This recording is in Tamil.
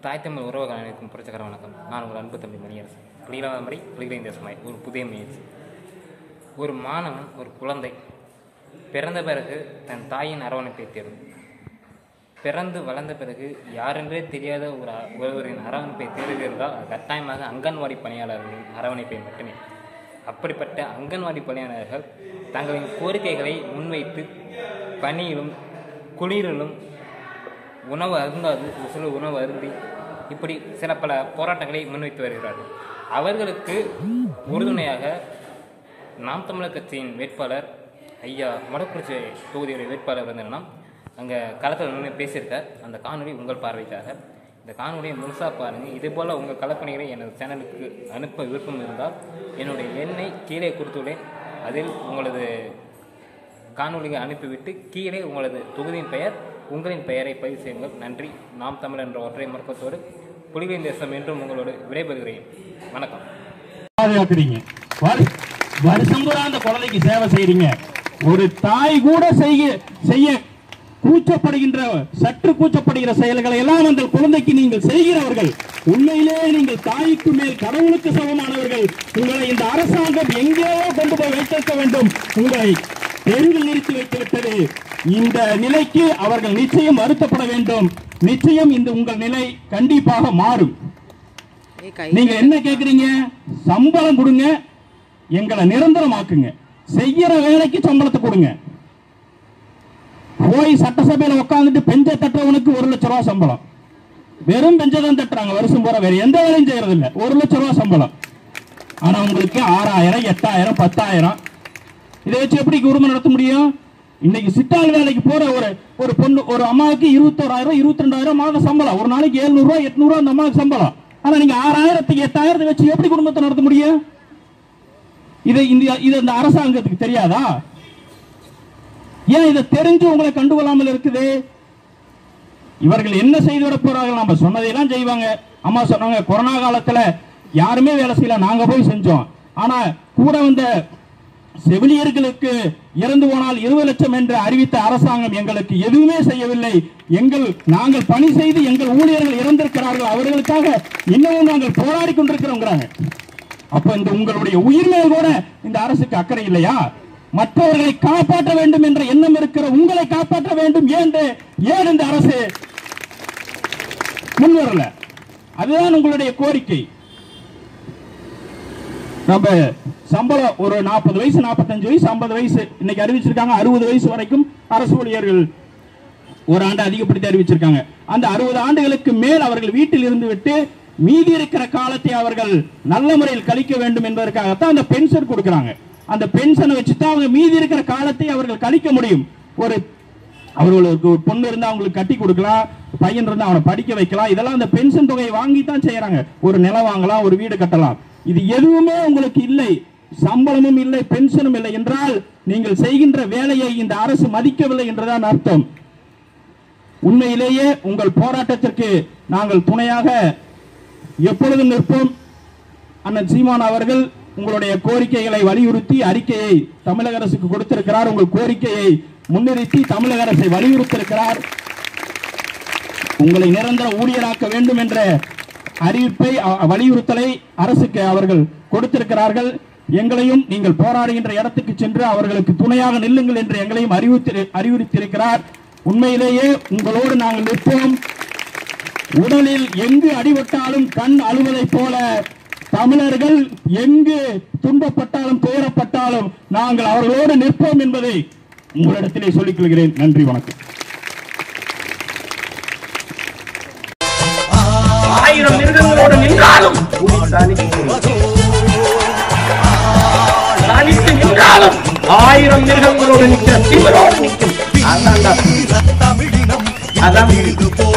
தாய் தமிழ் உறவுகள் அனைவருக்கும் புரட்சக்கர வணக்கம் நான் உங்கள் அன்பு தம்பி மணியரசு கிளீலாமரை கிளிகளின் தேசமாய் ஒரு புதிய முயற்சி ஒரு மாணவன் ஒரு குழந்தை பிறந்த பிறகு தன் தாயின் அரவணைப்பை தேடும் பிறந்து வளர்ந்த பிறகு யாரென்றே தெரியாத ஒரு அ- ஒருவரின் அரவணைப்பை தேடுகிறதால் அது கட்டாயமாக அங்கன்வாடி பணியாளர்களின் அரவணைப்பை மட்டுமே அப்படிப்பட்ட அங்கன்வாடி பணியாளர்கள் தங்களின் கோரிக்கைகளை முன்வைத்து பணியிலும் குளிரிலும் உணவு அருந்தாது ஒரு சில உணவு அருந்தி இப்படி சில பல போராட்டங்களை முன்வைத்து வருகிறார்கள் அவர்களுக்கு உறுதுணையாக நாம் தமிழர் கட்சியின் வேட்பாளர் ஐயா மொடக்குறிச்சி தொகுதியுடைய வேட்பாளர் வந்தேன்னா அங்கே களத்தில் நின்று பேசியிருக்கார் அந்த காணொளி உங்கள் பார்வைக்காக இந்த காணொலியை முழுசாக பாருங்கள் இதே போல் உங்கள் களப்பணிகளை எனது சேனலுக்கு அனுப்ப விருப்பம் இருந்தால் என்னுடைய எண்ணை கீழே கொடுத்துள்ளேன் அதில் உங்களது காணொலியை அனுப்பிவிட்டு கீழே உங்களது தொகுதியின் பெயர் உங்களின் பெயரை பதிவு செய்யுங்கள் நன்றி நாம் தமிழ் என்ற ஒற்றை முழக்கத்தோடு புலிகளின் தேசம் என்றும் உங்களோடு விடைபெறுகிறேன் வணக்கம் பாதுகாக்கிறீங்க வரு- வருஷம் பூரா அந்த குழந்தைக்கு சேவை செய்றீங்க ஒரு தாய் கூட செய்ய செய்ய கூச்சப்படுகின்ற சற்று கூச்சப்படுகிற செயல்களை எல்லாம் அந்த குழந்தைக்கு நீங்கள் செய்கிறவர்கள் உண்மையிலே நீங்கள் தாய்க்கு மேல் கடவுளுக்கு சமமானவர்கள் உங்களை இந்த அரசாங்கம் எங்கேயோ கொண்டு போய் வைத்திருக்க வேண்டும் உங்களை தெருவில் நிறுத்தி வைத்து விட்டது இந்த நிலைக்கு அவர்கள் நிச்சயம் வருத்தப்பட வேண்டும் நிச்சயம் இந்த உங்கள் நிலை கண்டிப்பாக மாறும் நீங்க என்ன கேக்குறீங்க சம்பளம் கொடுங்க எங்களை நிரந்தரமாக்குங்க செய்யற வேலைக்கு சம்பளத்தை கொடுங்க போய் சட்டசபையில உட்கார்ந்துட்டு பெஞ்ச தட்டுறவனுக்கு ஒரு லட்சம் ரூபாய் சம்பளம் வெறும் பெஞ்ச தான் தட்டுறாங்க வருஷம் பூரா வேற எந்த வேலையும் செய்யறது இல்ல ஒரு லட்சம் ரூபாய் சம்பளம் ஆனா உங்களுக்கு ஆறாயிரம் எட்டாயிரம் பத்தாயிரம் இதை வச்சு எப்படி குடும்பம் நடத்த முடியும் இன்னைக்கு சித்தாள் வேலைக்கு போற ஒரு ஒரு பொண்ணு ஒரு அம்மாவுக்கு இருபத்தோராயிரம் இருபத்தி ரெண்டாயிரம் மாத சம்பளம் ஒரு நாளைக்கு எழுநூறு ரூபாய் எட்நூறு ரூபாய் அந்த அம்மாவுக்கு சம்பளம் ஆனா நீங்க ஆறாயிரத்துக்கு எட்டாயிரத்தை வச்சு எப்படி குடும்பத்தை நடத்த முடியும் இதை இந்த இது இந்த அரசாங்கத்துக்கு தெரியாதா ஏன் இதை தெரிஞ்சு உங்களை கண்டுகொள்ளாமல் இருக்குது இவர்கள் என்ன செய்து விட போறார்கள் நம்ம சொன்னதையெல்லாம் செய்வாங்க அம்மா சொன்னாங்க கொரோனா காலத்துல யாருமே வேலை செய்யல நாங்க போய் செஞ்சோம் ஆனா கூட வந்த செவிலியர்களுக்கு இறந்து போனால் இருபது லட்சம் என்று அறிவித்த அரசாங்கம் எங்களுக்கு எதுவுமே செய்யவில்லை எங்கள் நாங்கள் பணி செய்து எங்கள் ஊழியர்கள் இறந்திருக்கிறார்கள் அவர்களுக்காக இன்னமும் நாங்கள் போராடி கொண்டிருக்கிறோங்கிறாங்க அப்ப இந்த உங்களுடைய உயிர் மேல் கூட இந்த அரசுக்கு அக்கறை இல்லையா மற்றவர்களை காப்பாற்ற வேண்டும் என்ற எண்ணம் இருக்கிற உங்களை காப்பாற்ற வேண்டும் என்று ஏன் இந்த அரசு முன்வரல அதுதான் உங்களுடைய கோரிக்கை நம்ம சம்பளம் ஒரு நாற்பது வயசு நாற்பத்தஞ்சு வயசு ஐம்பது வயசு இன்னைக்கு அறிவிச்சிருக்காங்க அறுபது வயசு வரைக்கும் அரசு ஊழியர்கள் ஒரு ஆண்டு அதிகப்படுத்தி அறிவிச்சிருக்காங்க அந்த அறுபது ஆண்டுகளுக்கு மேல் அவர்கள் வீட்டில் இருந்து விட்டு மீதி இருக்கிற காலத்தை அவர்கள் நல்ல முறையில் கழிக்க வேண்டும் என்பதற்காகத்தான் அந்த பென்ஷன் கொடுக்கறாங்க அந்த பென்ஷனை வச்சு தான் அவங்க மீதி இருக்கிற காலத்தை அவர்கள் கழிக்க முடியும் ஒரு அவர்களுக்கு ஒரு பொண்ணு இருந்தா அவங்களுக்கு கட்டி கொடுக்கலாம் பையன் இருந்தா அவனை படிக்க வைக்கலாம் இதெல்லாம் அந்த பென்ஷன் தொகையை வாங்கி தான் செய்யறாங்க ஒரு நிலம் வாங்கலாம் ஒரு வீடு கட்டலாம் இது எதுவுமே உங்களுக்கு இல்லை சம்பளமும் இல்லை பென்ஷனும் இல்லை என்றால் நீங்கள் செய்கின்ற வேலையை இந்த அரசு மதிக்கவில்லை என்றுதான் அர்த்தம் உண்மையிலேயே உங்கள் போராட்டத்திற்கு நாங்கள் துணையாக எப்பொழுதும் நிற்போம் அண்ணன் சீமான் அவர்கள் உங்களுடைய கோரிக்கைகளை வலியுறுத்தி அறிக்கையை தமிழக அரசுக்கு கொடுத்திருக்கிறார் உங்கள் கோரிக்கையை முன்னிறுத்தி தமிழக அரசை வலியுறுத்தியிருக்கிறார் உங்களை நிரந்தர ஊழியராக்க வேண்டும் என்ற அறிவிப்பை அ- வலியுறுத்தலை அரசுக்கு அவர்கள் கொடுத்திருக்கிறார்கள் எங்களையும் நீங்கள் போராடுகின்ற இடத்துக்கு சென்று அவர்களுக்கு துணையாக நில்லுங்கள் என்று எங்களையும் அறிவுறுத்தி அறிவுறுத்தியிருக்கிறார் உண்மையிலேயே உங்களோடு நாங்கள் நிற்போம் உடலில் எங்கு அடிபட்டாலும் கண் அழுவதைப் போல தமிழர்கள் எங்கு துன்பப்பட்டாலும் துயரப்பட்டாலும் நாங்கள் அவர்களோடு நிற்போம் என்பதை உங்களிடத்திலே சொல்லிக் கொள்கிறேன் நன்றி வணக்கம் ஆயிரம் மிருகங்களோடு நின்றாலும் தனித்து நின்றாலும் ஆயிரம் மிருகங்களோடு நிற்கிற தீவிரோடு நிற்கும் அதான்டா. தமிழினம் அதான் இது போல்